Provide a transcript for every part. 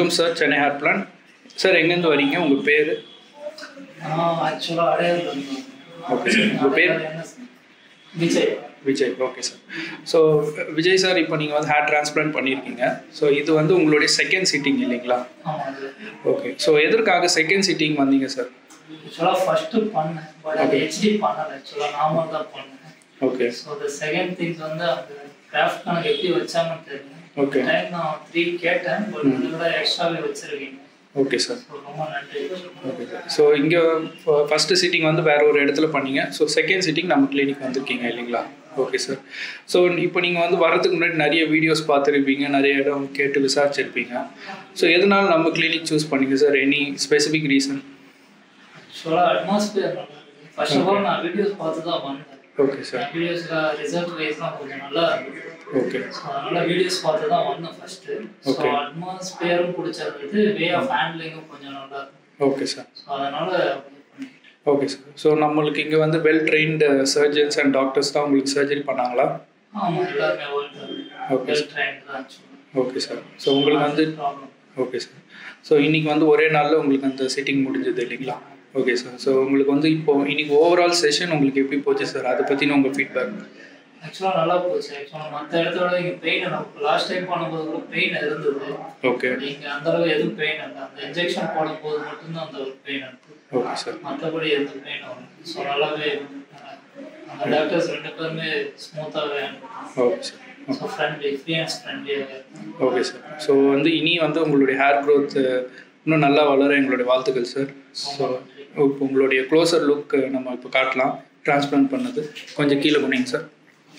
Welcome sir Chennai hair plan sir எங்கேருந்து வரீங்க உங்கள் பேர் நான் ஆக்சுவலாக அடையாளம் இருந்தேன். ஓகே சார் உங்கள் பேர் என்ன sir? Vijay Vijay okay sir so Vijay sir இப்போ நீங்கள் வந்து ஹேர் டிரான்ஸ்பிளான்ட் பண்ணியிருக்கீங்க ஸோ இது வந்து உங்களுடைய செகண்ட் சிட்டிங் இல்லைங்களா ஆமாம் அது ஓகே ஸோ எதற்காக செகண்ட் சிட்டிங் வந்தீங்க சார் ஆக்சுவலாக ஃபஸ்ட்டு பண்ணேன் பட் அது ஹெச்டி பண்ணலை ஆக்சுவலாக நார்மல் தான் பண்ணேன் okay so the second things வந்து அந்த கிராஃப்ட் கணக்கு எப்படி வச்சாங்கன்னு தெரியல Okay. டைம் நான் த்ரீ கேட்டேன் பட் அதை விட எக்ஸ்ட்ராவே வச்சிருக்கீங்க ஓகே சார் ஸோ ரொம்ப நன்றி ஓகே சார் ஸோ இங்கே ஃபஸ்ட்டு சிட்டிங் வந்து வேற ஒரு இடத்துல பண்ணீங்க ஸோ செகண்ட் சிட்டிங் நம்ம கிளினிக் வந்திருக்கீங்க இல்லைங்களா ஓகே சார் ஸோ இப்போ நீங்கள் வந்து வரதுக்கு முன்னாடி நிறைய வீடியோஸ் பார்த்துருப்பீங்க நிறைய இடம் கேட்டு விசாரிச்சிருப்பீங்க ஸோ எதனால நம்ம கிளினிக் சூஸ் பண்ணீங்க சார் எனி ஸ்பெசிஃபிக் ரீசன் ஆக்சுவலாக அட்மாஸ்பியர் நல்லா இருக்கு ஃபர்ஸ்ட் ஆஃப் ஆல் நான் வீடியோஸ் பார்த்து தான் வந்தேன் ஓகே சார் வீடியோஸில் ரிசல்ட் வைஸ்லாம் கொஞ்சம் நல்லா இருந்தது ஓகே ஸோ அதனால வீடியோஸ் பார்த்து தான் வந்தேன் ஃபர்ஸ்ட் ஸோ Okay. அட்மாஸ்பியரும் பிடிச்சிருந்தது வே ஆஃப் ஹேண்ட்லிங்கும் கொஞ்சம் நல்லா இருந்தது ஓகே சார் ஸோ அதனால ஓகே சார் ஸோ நம்மளுக்கு இங்கே வந்து well trained surgeons and doctors தான் உங்களுக்கு சர்ஜரி பண்ணாங்களா ஆமாம் எல்லாருமே Okay, வெல் ட்ரைன்ட் தான் ஓகே சார் ஸோ உங்களுக்கு வந்து ப்ராப்ளம் ஓகே சார் ஸோ இன்னைக்கு வந்து ஒரே நாளில் உங்களுக்கு அந்த சிட்டிங் முடிஞ்சது இல்லைங்களா ஓகே சார் ஸோ உங்களுக்கு வந்து இப்போ இன்னைக்கு ஓவரால் செஷன் உங்களுக்கு எப்படி போச்சு சார் அதை பற்றின உங்கள் ஃபீட்பேக் ஆக்சுவலாக நல்லா போச்சு ஆக்சுவலாக மற்ற இடத்த விட இங்கே பெயின் நமக்கு லாஸ்ட் டைம் பண்ணும்போது கூட பெயின் இருந்தது ஓகே இங்கே அந்த அளவு எதுவும் பெயின் இல்லை அந்த இன்ஜெக்ஷன் போடும்போது மட்டும்தான் அந்த ஒரு பெயின் இருந்தது ஓகே சார் மற்றபடி எந்த பெயின் இல்லை ஸோ நல்லாவே அஹ், அந்த டாக்டர்ஸ் ரெண்டு பேருமே ஸ்மூத்தாகவே okay sir so friendly free and ஃப்ரெண்ட்லியாக ஓகே சார் ஸோ வந்து இனி வந்து உங்களுடைய ஹேர் க்ரோத் இன்னும் நல்லா வளர எங்களுடைய வாழ்த்துக்கள் சார் ஸோ இப்போ உங்களுடைய க்ளோசர் லுக் நம்ம இப்போ காட்டலாம் டிரான்ஸ்பிளான்ட் பண்ணது கொஞ்சம் கீழே போனீங்க சார்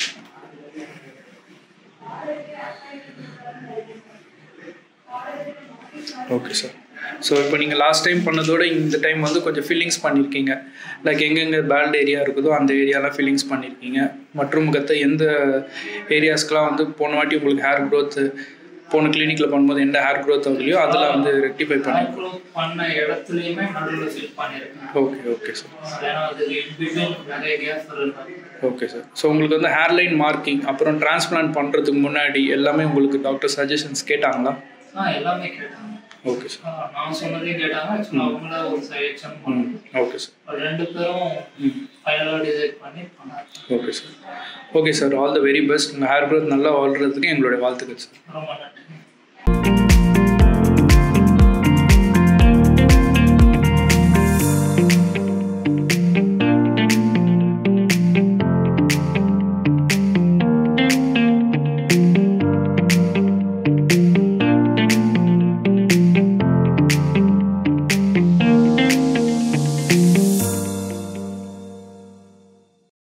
ஓகே சார் ஸோ இப்போ நீங்கள் லாஸ்ட் டைம் பண்ணதோட இந்த டைம் வந்து கொஞ்சம் ஃபில்லிங்ஸ் பண்ணியிருக்கீங்க லைக் எங்கெங்கே பேல்ட் ஏரியா இருக்குதோ அந்த ஏரியாலாம் ஃபில்லிங்ஸ் பண்ணியிருக்கீங்க மற்றும் முகத்தை எந்த ஏரியாஸ்க்கெலாம் வந்து போன வாட்டி உங்களுக்கு ஹேர் க்ரோத் போன கிளினிக்கில் பண்ணும்போது எந்த ஹேர் க்ரோத் ஆகலையோ அதில் வந்து ரெக்டிஃபை பண்ணி மைக்ரோ பண்ண இடத்துலையுமே நடுவில் ஃபில் பண்ணியிருக்கேன் ஓகே ஓகே சார் ஏன்னா அதுக்கு இன்பிட்வீன் நிறைய கேப் இருந்தாங்க ஓகே சார் ஸோ உங்களுக்கு வந்து ஹேர்லைன் மார்க்கிங் அப்புறம் டிரான்ஸ்பிளான்ட் பண்ணுறதுக்கு முன்னாடி எல்லாமே உங்களுக்கு டாக்டர் சஜஷன்ஸ் கேட்டாங்களா ஆ எல்லாமே கேட்டாங்க ஓகே சார் ஆ, நான் சொன்னதையும் கேட்டாங்க ஆக்சுவலாக அவங்கள ஒரு சஜெக்ஷன் ம் பண்ணாங்க ஓகே சார் அது ரெண்டு பேரும் ம் ஃபைனலாக டிசைட் பண்ணி பண்ணாங்க okay sir okay sir all the very best உங்கள் ஹேர் க்ரோத் நல்லா வளர்கிறதுக்கு எங்களுடைய வாழ்த்துக்கள் சார் ரொம்ப நன்றி